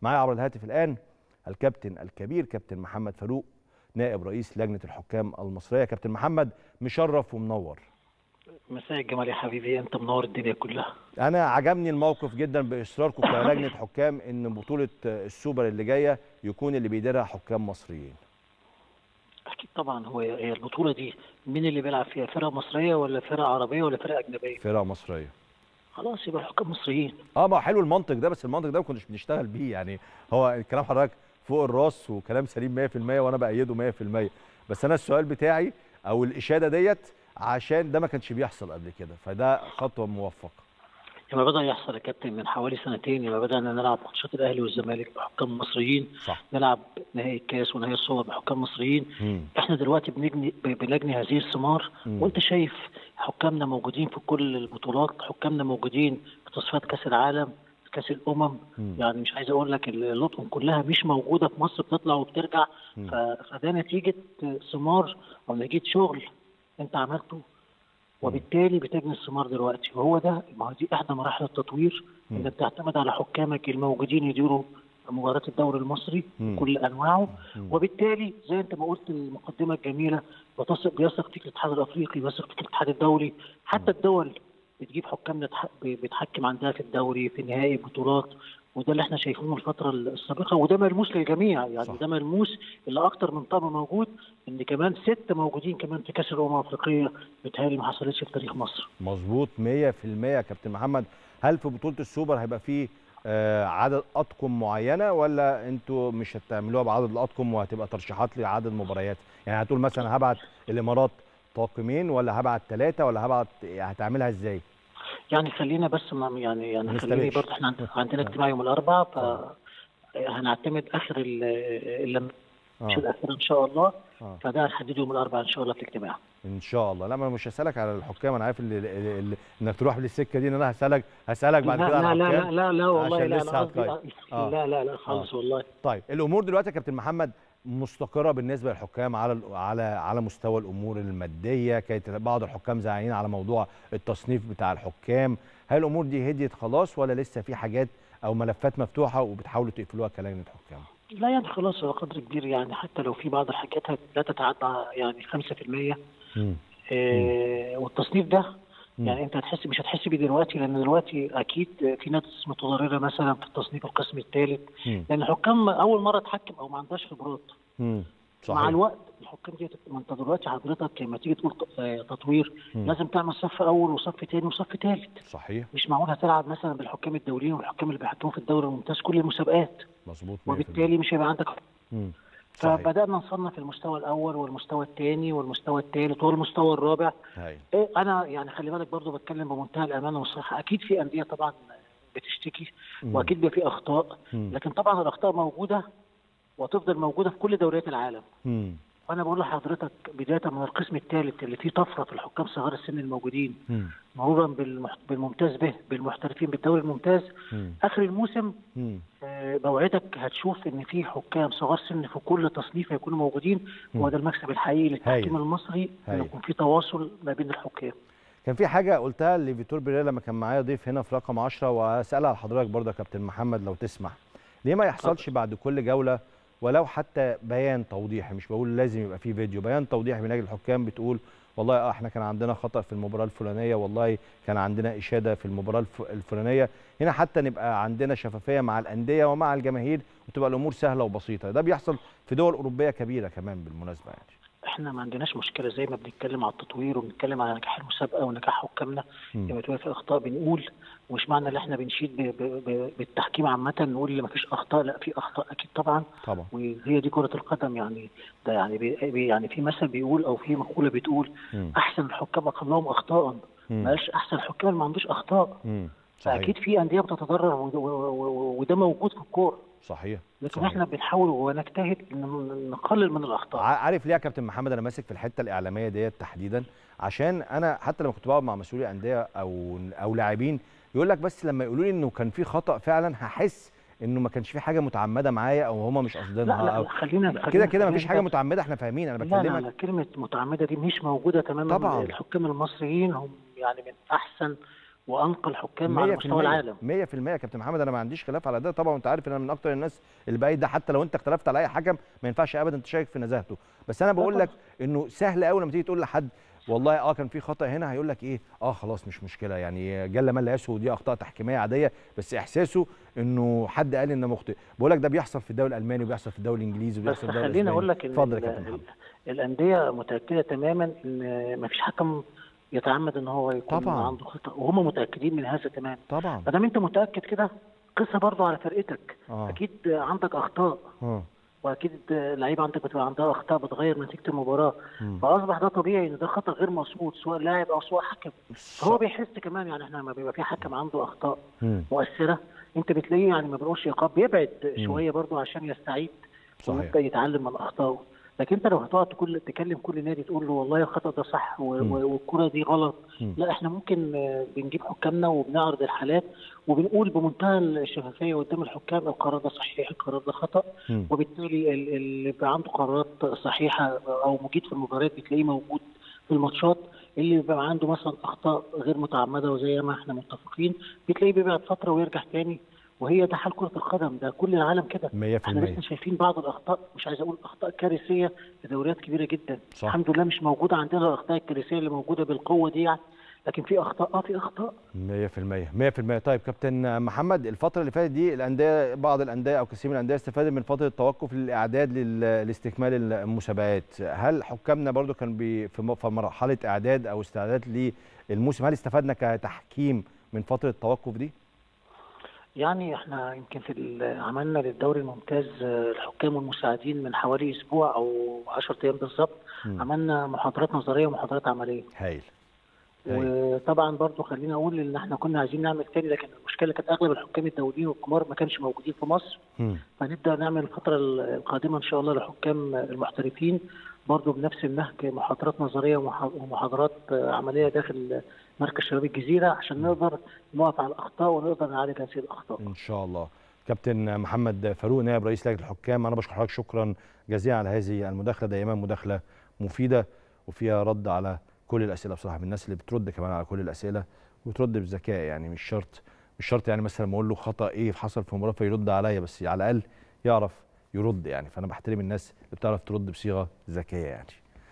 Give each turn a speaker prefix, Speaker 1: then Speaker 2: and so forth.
Speaker 1: معايا عبر الهاتف الان الكابتن الكبير كابتن محمد فاروق نائب رئيس لجنه الحكام المصريه كابتن محمد مشرف ومنور
Speaker 2: مساء الجمال يا حبيبي انت منور الدنيا كلها
Speaker 1: انا عجبني الموقف جدا باصراركم كلجنه حكام ان بطوله السوبر اللي جايه يكون اللي بيديرها حكام مصريين
Speaker 2: اكيد طبعا هو هي البطوله دي مين اللي بيلعب فيها فرقه مصريه ولا فرقه عربيه ولا فرقه اجنبيه
Speaker 1: فرقه مصريه
Speaker 2: خلاص يبقى الحكام مصريين
Speaker 1: اه ما حلو المنطق ده بس المنطق ده ما كناش بنشتغل بيه يعني هو كلام حضرتك فوق الراس وكلام سليم 100% وانا بايده 100% بس انا السؤال بتاعي او الاشاده ديت عشان ده ما كانش بيحصل قبل كده فده خطوه موفقه
Speaker 2: لما بدا يحصل يا كابتن من حوالي سنتين لما بدانا نلعب ماتشات الاهلي والزمالك بحكام مصريين
Speaker 1: صح
Speaker 2: نلعب نهائي الكاس ونهائي الصور بحكام مصريين
Speaker 1: مم.
Speaker 2: احنا دلوقتي بنجني بنجني هذه الثمار
Speaker 1: مم.
Speaker 2: وانت شايف حكامنا موجودين في كل البطولات حكامنا موجودين في تصفيات كاس العالم كاس الامم
Speaker 1: مم.
Speaker 2: يعني مش عايز اقول لك اللطم كلها مش موجوده في مصر بتطلع وبترجع
Speaker 1: مم.
Speaker 2: ف- فده نتيجه ثمار او نتيجه شغل انت عملته وبالتالي بتجني الثمار دلوقتي وهو ده ما هو دي احدى مراحل التطوير
Speaker 1: مم.
Speaker 2: انك تعتمد على حكامك الموجودين يديروا مباريات الدوري المصري
Speaker 1: مم.
Speaker 2: كل انواعه
Speaker 1: مم.
Speaker 2: وبالتالي زي انت ما قلت المقدمه الجميله بتصق بيثق فيك الاتحاد الافريقي بيثق فيك الاتحاد الدولي حتى الدول بتجيب حكامنا تح- بتحكم عندها في الدوري في نهائي بطولات وده اللي احنا شايفينه الفتره السابقه وده ملموس للجميع يعني
Speaker 1: صح.
Speaker 2: ده ملموس اللي اكتر من طابع موجود ان كمان ست موجودين كمان في كاس الامم الافريقيه بتهيألي ما حصلتش في تاريخ مصر
Speaker 1: مظبوط 100% يا كابتن محمد هل في بطوله السوبر هيبقى فيه آه، عدد اطقم معينه ولا انتوا مش هتعملوها بعدد الاطقم وهتبقى ترشيحات لعدد مباريات يعني هتقول مثلا هبعت الامارات طاقمين ولا هبعت ثلاثه ولا هبعت هتعملها ازاي
Speaker 2: يعني خلينا بس ما يعني يعني
Speaker 1: ما
Speaker 2: خليني
Speaker 1: نستبقش.
Speaker 2: برضه احنا عند- عندنا اجتماع يوم الاربعاء ف هنعتمد اخر ال- اللي مش
Speaker 1: اه
Speaker 2: الاخير ان شاء الله
Speaker 1: اه
Speaker 2: فده هنحدده يوم الاربعاء ان شاء الله في الاجتماع
Speaker 1: ان شاء الله لا ما أنا مش هسالك على الحكام انا عارف اللي اللي اللي انك تروح للسكه دي ان انا هسالك هسالك بعد
Speaker 2: لا
Speaker 1: كده
Speaker 2: لا
Speaker 1: على
Speaker 2: لا
Speaker 1: الحكام
Speaker 2: لا لا لا والله
Speaker 1: عشان
Speaker 2: لا
Speaker 1: لسه
Speaker 2: انا قصدي
Speaker 1: هتقيم. آه.
Speaker 2: لا لا لا خالص والله
Speaker 1: طيب الامور دلوقتي يا كابتن محمد مستقره بالنسبه للحكام على على على مستوى الامور الماديه كانت بعض الحكام زعلانين على موضوع التصنيف بتاع الحكام هل الامور دي هديت خلاص ولا لسه في حاجات او ملفات مفتوحه وبتحاولوا تقفلوها كلجنه حكام
Speaker 2: لا يعني خلاص هو قدر كبير يعني حتى لو في بعض الحاجات هت- لا تتعدى يعني 5%
Speaker 1: مم.
Speaker 2: آه والتصنيف ده
Speaker 1: مم.
Speaker 2: يعني انت هتحس مش هتحس بيه دلوقتي لان دلوقتي اكيد في ناس متضرره مثلا في التصنيف القسم الثالث
Speaker 1: مم.
Speaker 2: لان الحكام اول مره تحكم او ما عندهاش خبرات
Speaker 1: مم.
Speaker 2: مع
Speaker 1: صحيح
Speaker 2: الوقت الحكام دي ما انت دلوقتي حضرتك لما تيجي تقول ت- آه، تطوير
Speaker 1: مم.
Speaker 2: لازم تعمل صف اول وصف ثاني وصف ثالث
Speaker 1: صحيح
Speaker 2: مش معقول هتلعب مثلا بالحكام الدوليين والحكام اللي بيحكموا في الدوري الممتاز كل المسابقات
Speaker 1: مظبوط 100%.
Speaker 2: وبالتالي مش هيبقى عندك
Speaker 1: مم. صحيح
Speaker 2: فبدانا نصنف المستوى الاول والمستوى الثاني والمستوى الثالث والمستوى الرابع
Speaker 1: هاي
Speaker 2: إيه انا يعني خلي بالك برضو بتكلم بمنتهى الامانه والصراحه اكيد في انديه طبعا بتشتكي
Speaker 1: مم.
Speaker 2: واكيد بيبقى في اخطاء
Speaker 1: مم.
Speaker 2: لكن طبعا الاخطاء موجوده وتفضل موجوده في كل دوريات العالم
Speaker 1: مم.
Speaker 2: وانا بقول لحضرتك بدايه من القسم الثالث اللي فيه طفره في الحكام صغار السن الموجودين
Speaker 1: مم.
Speaker 2: مرورا بالمح... بالممتاز به بالمحترفين بالدوري الممتاز
Speaker 1: مم.
Speaker 2: اخر الموسم
Speaker 1: مم.
Speaker 2: آه، بوعدك هتشوف ان في حكام صغار سن في كل تصنيف هيكونوا موجودين
Speaker 1: مم.
Speaker 2: وده المكسب الحقيقي للتحكيم
Speaker 1: هايل.
Speaker 2: المصري ان
Speaker 1: هايل.
Speaker 2: يكون في تواصل ما بين الحكام
Speaker 1: كان في حاجه قلتها لفيتور بيريرا لما كان معايا ضيف هنا في رقم 10 واسالها لحضرتك برضه يا كابتن محمد لو تسمح ليه ما يحصلش بعد كل جوله ولو حتى بيان توضيحي مش بقول لازم يبقى فيه فيديو بيان توضيحي من اجل الحكام بتقول والله اه احنا كان عندنا خطا في المباراه الفلانيه والله كان عندنا اشاده في المباراه الف- الفلانيه هنا حتى نبقى عندنا شفافيه مع الانديه ومع الجماهير وتبقى الامور سهله وبسيطه ده بيحصل في دول اوروبيه كبيره كمان بالمناسبه يعني
Speaker 2: احنا ما عندناش مشكله زي ما بنتكلم على التطوير وبنتكلم على نجاح المسابقه ونجاح حكامنا
Speaker 1: مم.
Speaker 2: لما تبقى في اخطاء بنقول ومش معنى ان احنا بنشيد ب- ب- ب- بالتحكيم عامه نقول ان ما فيش اخطاء لا في اخطاء اكيد طبعا
Speaker 1: طبعا
Speaker 2: وهي دي كره القدم يعني ده يعني بي بي- يعني في مثل بيقول او في مقوله بتقول
Speaker 1: مم.
Speaker 2: احسن الحكام اقلهم اخطاء
Speaker 1: مم.
Speaker 2: ماش احسن الحكام اللي ما عندوش اخطاء
Speaker 1: مم. صحيح
Speaker 2: فاكيد في انديه بتتضرر وده- و- و- وده موجود في الكوره
Speaker 1: صحيح
Speaker 2: لكن
Speaker 1: صحيح.
Speaker 2: احنا بنحاول ونجتهد ان نقلل من الاخطاء
Speaker 1: ع- عارف ليه يا كابتن محمد انا ماسك في الحته الاعلاميه ديت تحديدا عشان انا حتى لما كنت بقعد مع مسؤولي انديه او او لاعبين يقول لك بس لما يقولوا لي انه كان في خطا فعلا هحس انه ما كانش في حاجه متعمده معايا او هم مش
Speaker 2: لا
Speaker 1: قاصدينها
Speaker 2: لا
Speaker 1: او
Speaker 2: خلينا
Speaker 1: كده
Speaker 2: خلينا-
Speaker 1: كده ما فيش
Speaker 2: خلينا
Speaker 1: حاجه
Speaker 2: بس-
Speaker 1: متعمده احنا فاهمين انا
Speaker 2: لا لا
Speaker 1: بكلمك
Speaker 2: لا كلمة متعمدة دي مش موجودة تماما
Speaker 1: طبعاً.
Speaker 2: الحكام المصريين هم يعني من أحسن وانقى الحكام على مستوى العالم
Speaker 1: 100% يا كابتن محمد انا ما عنديش خلاف على ده طبعا وانت عارف ان انا من اكتر الناس اللي بايد ده حتى لو انت اختلفت على اي حكم ما ينفعش ابدا تشارك في نزاهته بس انا بقول لك انه سهل قوي لما تيجي تقول لحد والله اه كان في خطا هنا هيقول لك ايه اه خلاص مش مشكله يعني جل من لا يسهو دي اخطاء تحكيميه عاديه بس احساسه انه حد قال انه مخطئ بقول لك ده بيحصل في الدوري الالماني وبيحصل في الدوري الانجليزي وبيحصل في
Speaker 2: بس
Speaker 1: الدوري
Speaker 2: خليني
Speaker 1: الاسباني
Speaker 2: اقول لك ان
Speaker 1: اتفضل يا
Speaker 2: ال-
Speaker 1: كابتن محمد
Speaker 2: ال- الانديه متاكده تماما ان ما فيش حكم يتعمد ان هو يكون
Speaker 1: طبعاً.
Speaker 2: عنده خطا وهم متاكدين من هذا تماما
Speaker 1: طبعا
Speaker 2: ما دام انت متاكد كده قصه برضه على فرقتك
Speaker 1: اه
Speaker 2: اكيد عندك اخطاء
Speaker 1: اه
Speaker 2: واكيد اللعيبه عندك بتبقى عندها اخطاء بتغير نتيجه المباراه
Speaker 1: مم.
Speaker 2: فاصبح ده طبيعي ان ده خطا غير مقصود سواء لاعب او سواء حكم فهو بيحس كمان يعني احنا لما بيبقى في حكم عنده اخطاء
Speaker 1: مم.
Speaker 2: مؤثره انت بتلاقيه يعني ما بيقولش عقاب بيبعد
Speaker 1: مم.
Speaker 2: شويه برضه عشان يستعيد
Speaker 1: صحيح.
Speaker 2: ويبدا يتعلم من اخطائه لكن انت لو هتقعد كل تكلم كل نادي تقول له والله الخطا ده صح و-
Speaker 1: مم.
Speaker 2: و- والكره دي غلط
Speaker 1: مم.
Speaker 2: لا احنا ممكن آه، بنجيب حكامنا وبنعرض الحالات وبنقول بمنتهى الشفافيه قدام الحكام القرار ده صحيح القرار ده خطا
Speaker 1: مم.
Speaker 2: وبالتالي ال- اللي بيبقى عنده قرارات صحيحه او مجيد في المباريات بتلاقيه موجود في الماتشات اللي بيبقى عنده مثلا اخطاء غير متعمده وزي ما احنا متفقين بتلاقيه بيبعد فتره ويرجع تاني وهي ده حال كره القدم ده كل العالم كده
Speaker 1: 100%
Speaker 2: احنا لسه شايفين بعض الاخطاء مش عايز اقول اخطاء كارثيه في دوريات كبيره جدا
Speaker 1: صح.
Speaker 2: الحمد لله مش موجوده عندنا الاخطاء الكارثيه اللي موجوده بالقوه دي يعني لكن في اخطاء اه في اخطاء
Speaker 1: 100% 100% طيب كابتن محمد الفترة اللي فاتت دي الأندية بعض الأندية أو كثير من الأندية استفادت من فترة التوقف للإعداد لل- لاستكمال المسابقات، هل حكامنا برضو كان بي في م- في مرحلة إعداد أو استعداد للموسم هل استفدنا كتحكيم من فترة التوقف دي؟
Speaker 2: يعني احنا يمكن في ال- عملنا للدوري الممتاز آه، الحكام والمساعدين من حوالي اسبوع او 10 ايام بالظبط
Speaker 1: مم.
Speaker 2: عملنا محاضرات نظريه ومحاضرات عمليه
Speaker 1: هايل هايل.
Speaker 2: وطبعا برضو خلينا اقول ان احنا كنا عايزين نعمل تاني لكن المشكله كانت اغلب الحكام الدوليين والكبار ما كانش موجودين في مصر
Speaker 1: مم.
Speaker 2: فنبدا نعمل الفتره القادمه ان شاء الله للحكام المحترفين برضو بنفس النهج محاضرات نظريه ومح- ومحاضرات آه، عمليه داخل مركز شباب الجزيره عشان نقدر نقف على الاخطاء ونقدر نعالج هذه الاخطاء
Speaker 1: إن شاء الله كابتن محمد فاروق نائب رئيس لجنة الحكام أنا بشكر حضرتك شكرا جزيلا على هذه المداخلة دائما مداخلة مفيدة وفيها رد على كل الأسئلة بصراحة من الناس اللي بترد كمان على كل الأسئلة وترد بذكاء يعني مش شرط مش شرط يعني مثلا ما اقول له خطأ ايه حصل في مباراة فيرد عليا بس على الأقل يعرف يرد يعني فأنا بحترم الناس اللي بتعرف ترد بصيغة ذكية يعني